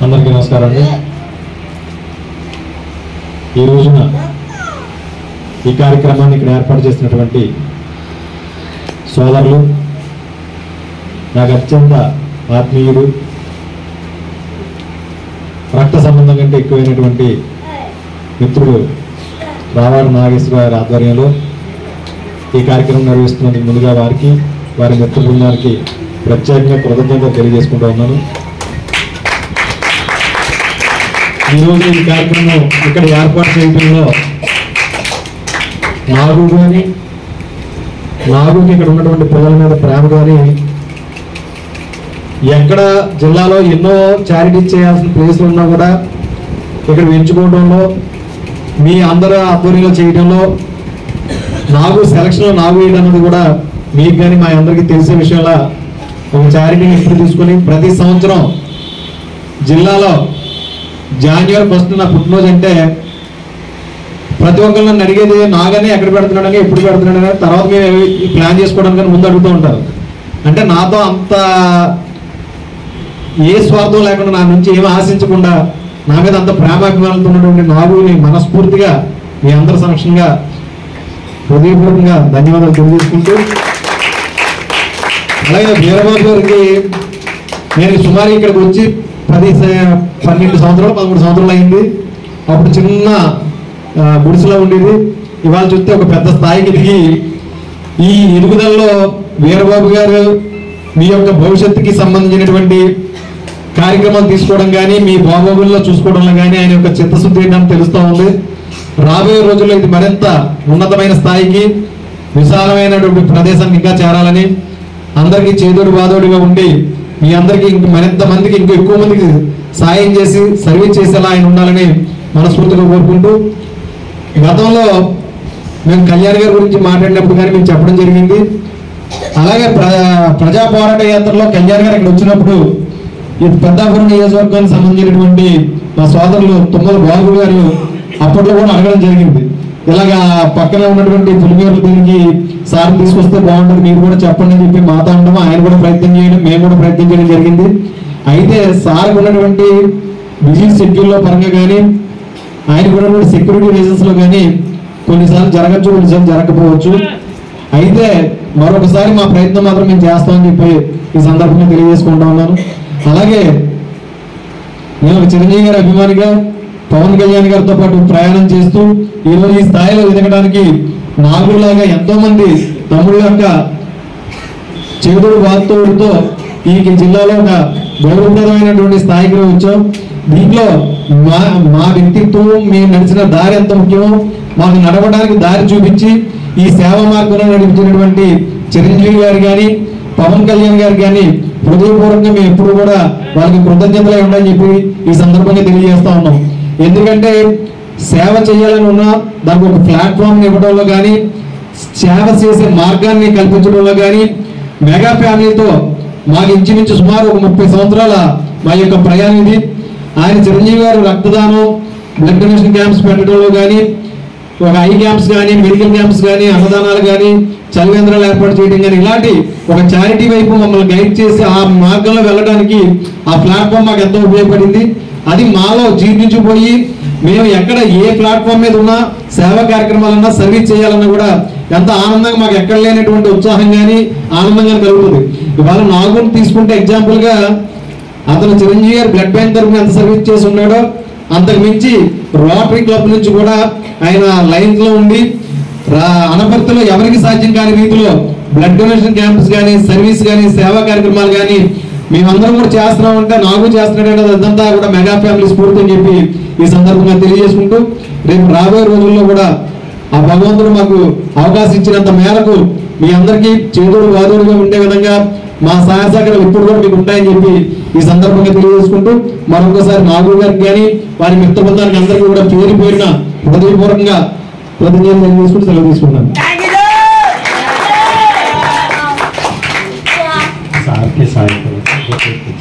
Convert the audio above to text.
అందరికీ నమస్కారం అండి ఈ రోజున ఈ కార్యక్రమాన్ని ఇక్కడ ఏర్పాటు చేసినటువంటి సోదరులు నాకు అత్యంత ఆత్మీయుడు రక్త సంబంధం కంటే ఎక్కువైనటువంటి మిత్రుడు రావాడు నాగేశ్వర గారి ఆధ్వర్యంలో ఈ కార్యక్రమం నిర్వహిస్తున్నందుకు ముందుగా వారికి వారి మిత్ర బృందానికి ప్రత్యేకంగా కృతజ్ఞత తెలియజేసుకుంటూ ఉన్నాను ఈరోజు ఈ కార్యక్రమం ఇక్కడ ఏర్పాటు చేయడంలో నాగు కానీ నాగుకి ఇక్కడ ఉన్నటువంటి పిల్లల మీద ప్రేమ కానీ ఎక్కడ జిల్లాలో ఎన్నో చారిటీస్ చేయాల్సిన ప్లేస్లు ఉన్నా కూడా ఇక్కడ ఎంచుకోవడంలో మీ అందరూ ఆధ్వర్యంలో చేయడంలో నాగు సెలక్షన్లో నాగు వేయడం అన్నది కూడా మీకు కానీ మా అందరికీ తెలిసే విషయంలో ఒక చారిటీని ఇప్పుడు తీసుకొని ప్రతి సంవత్సరం జిల్లాలో జాన్యువరి ఫస్ట్ నా పుట్టినరోజు అంటే ప్రతి ఒక్కరు నన్ను అడిగేది నాగానే ఎక్కడ పెడుతున్నాడని ఎప్పుడు పెడుతున్నాడని తర్వాత మేము ఈ ప్లాన్ చేసుకోవడానికి ముందు అడుగుతూ ఉంటారు అంటే నాతో అంత ఏ స్వార్థం లేకుండా నా నుంచి ఏమి ఆశించకుండా నా మీద అంత ప్రేమాభిమానంతో ఉన్నటువంటి నాగుని మనస్ఫూర్తిగా మీ అందరి సమక్షంగా హృదయపూర్వకంగా ధన్యవాదాలు తెలియజేసుకుంటూ అలాగే వీరబాబు గారికి నేను సుమారు ఇక్కడికి వచ్చి పది స- పన్నెండు సంవత్సరాలు పదమూడు సంవత్సరాలు అయింది అప్పుడు చిన్న ఆ, గుడిసెలో ఉండేది ఇవాళ చూస్తే ఒక పెద్ద స్థాయికి దిగి ఈ ఎదుగుదలలో వీరబాబు గారు మీ యొక్క భవిష్యత్తుకి సంబంధించినటువంటి కార్యక్రమాలు తీసుకోవడం కానీ మీ బాగోగుల్లో చూసుకోవడంలో కానీ ఆయన యొక్క చిత్తశుద్ధి ఏంటని తెలుస్తూ ఉంది రాబోయే రోజుల్లో ఇది మరింత ఉన్నతమైన స్థాయికి విశాలమైనటువంటి ప్రదేశానికి ఇంకా చేరాలని అందరికీ చేదోడు బాదోడుగా ఉండి మీ అందరికీ ఇంక మరింత మందికి ఇంకా ఎక్కువ మందికి సాయం చేసి సర్వీస్ చేసేలా ఆయన ఉండాలని మనస్ఫూర్తిగా కోరుకుంటూ గతంలో మేము కళ్యాణ్ గారి గురించి మాట్లాడినప్పుడు కానీ మేము చెప్పడం జరిగింది అలాగే ప్ర ప్రజా పోరాట యాత్రలో కళ్యాణ్ గారు ఇక్కడ వచ్చినప్పుడు ఈ పెద్దాపురం నియోజకవర్గానికి సంబంధించినటువంటి మా సోదరులు తుమ్మల బాబు గారు అప్పట్లో కూడా అడగడం జరిగింది ఇలాగా పక్కన ఉన్నటువంటి పులిమేరు దీనికి సార్ తీసుకొస్తే బాగుంటుంది మీరు కూడా చెప్పండి అని చెప్పి మాతో ఉండడం ఆయన కూడా ప్రయత్నం చేయడం మేము కూడా ప్రయత్నం చేయడం జరిగింది అయితే సార్ ఉన్నటువంటి బిజీ షెడ్యూల్లో పరంగా కానీ ఆయనకు ఉన్నటువంటి సెక్యూరిటీ రీజన్స్ లో కానీ కొన్నిసార్లు జరగచ్చు కొన్నిసార్లు జరగకపోవచ్చు అయితే మరొకసారి మా ప్రయత్నం మాత్రం మేము చేస్తామని చెప్పి ఈ సందర్భంగా తెలియజేసుకుంటా ఉన్నాను అలాగే నేను ఒక చిరంజీవి గారి అభిమానిగా పవన్ కళ్యాణ్ గారితో పాటు ప్రయాణం చేస్తూ ఈరోజు ఈ స్థాయిలో ఎదగడానికి నాగులాగా ఎంతో మంది తమ్ముళ్ళ యొక్క చేదుడు వార్తోడుతో ఈ జిల్లాలో ఒక గౌరవప్రదమైనటువంటి స్థాయికి వచ్చాం దీంట్లో మా మా వ్యక్తిత్వం మేము నడిచిన దారి ఎంత ముఖ్యమో మాకు నడవడానికి దారి చూపించి ఈ సేవా మార్గంలో నడిపించినటువంటి చిరంజీవి గారు కానీ పవన్ కళ్యాణ్ గారు కానీ హృదయపూర్వకంగా మేము ఎప్పుడు కూడా వాళ్ళకి కృతజ్ఞతలై ఉండని చెప్పి ఈ సందర్భంగా తెలియజేస్తా ఉన్నాం ఎందుకంటే సేవ చేయాలని ఉన్నా దానికి ఒక ప్లాట్ఫామ్ ఇవ్వడంలో కానీ సేవ చేసే మార్గాన్ని కల్పించడంలో కానీ మెగా ఫ్యామిలీతో మాకు ఇంచుమించు సుమారు ఒక ముప్పై సంవత్సరాల మా యొక్క ప్రయాణం ఇది ఆయన చిరంజీవి గారు రక్తదానం బ్లడ్ డొనేషన్ క్యాంప్స్ పెట్టడంలో కానీ ఒక ఐ క్యాంప్స్ కానీ మెడికల్ క్యాంప్స్ కానీ అన్నదానాలు కానీ చలివేంద్రాలు ఏర్పాటు చేయడం కానీ ఇలాంటి ఒక చారిటీ వైపు మమ్మల్ని గైడ్ చేసి ఆ మార్గంలో వెళ్ళడానికి ఆ ప్లాట్ఫామ్ మాకు ఎంతో ఉపయోగపడింది అది మాలో జీర్ణించిపోయి మేము ఎక్కడ ఏ ప్లాట్ఫామ్ మీద ఉన్నా సేవా కార్యక్రమాలన్నా సర్వీస్ చేయాలన్నా కూడా ఎంత ఆనందంగా మాకు ఎక్కడ లేనటువంటి ఉత్సాహం కానీ ఆనందంగా కలుగుతుంది ఇవాళ నాగుని తీసుకుంటే ఎగ్జాంపుల్ గా అతను చిరంజీవి గారు బ్లడ్ బ్యాంక్ తరఫున ఎంత సర్వీస్ చేసి ఉన్నాడో అంతకు మించి రోటరీ క్లబ్ నుంచి కూడా ఆయన లైన్స్ లో ఉండి రా- అనపర్తిలో ఎవరికి సాధ్యం కాని రీతిలో బ్లడ్ డొనేషన్ క్యాంప్స్ కానీ సర్వీస్ కానీ సేవా కార్యక్రమాలు కానీ మేమందరం కూడా చేస్తున్నాం అంటే నాకు చేస్తున్నాడు అదంతా కూడా మెగా ఫ్యామిలీ స్ఫూర్తి అని చెప్పి ఈ సందర్భంగా తెలియజేసుకుంటూ రేపు రాబోయే రోజుల్లో కూడా ఆ భగవంతుడు మాకు అవకాశం ఇచ్చినంత మేరకు మీ అందరికీ చేదోడు వాదోడుగా ఉండే విధంగా మా సహాయ సహకారాలు ఇప్పుడు కూడా మీకు ఉంటాయని చెప్పి ఈ సందర్భంగా తెలియజేసుకుంటూ మరొకసారి నాగు గారికి కానీ వారి మిత్ర బృందానికి అందరికీ కూడా పేరు పేరున హృదయపూర్వకంగా కృతజ్ఞతలు తెలియజేసుకుంటూ సెలవు తీసుకుంటాను సార్కి సాయం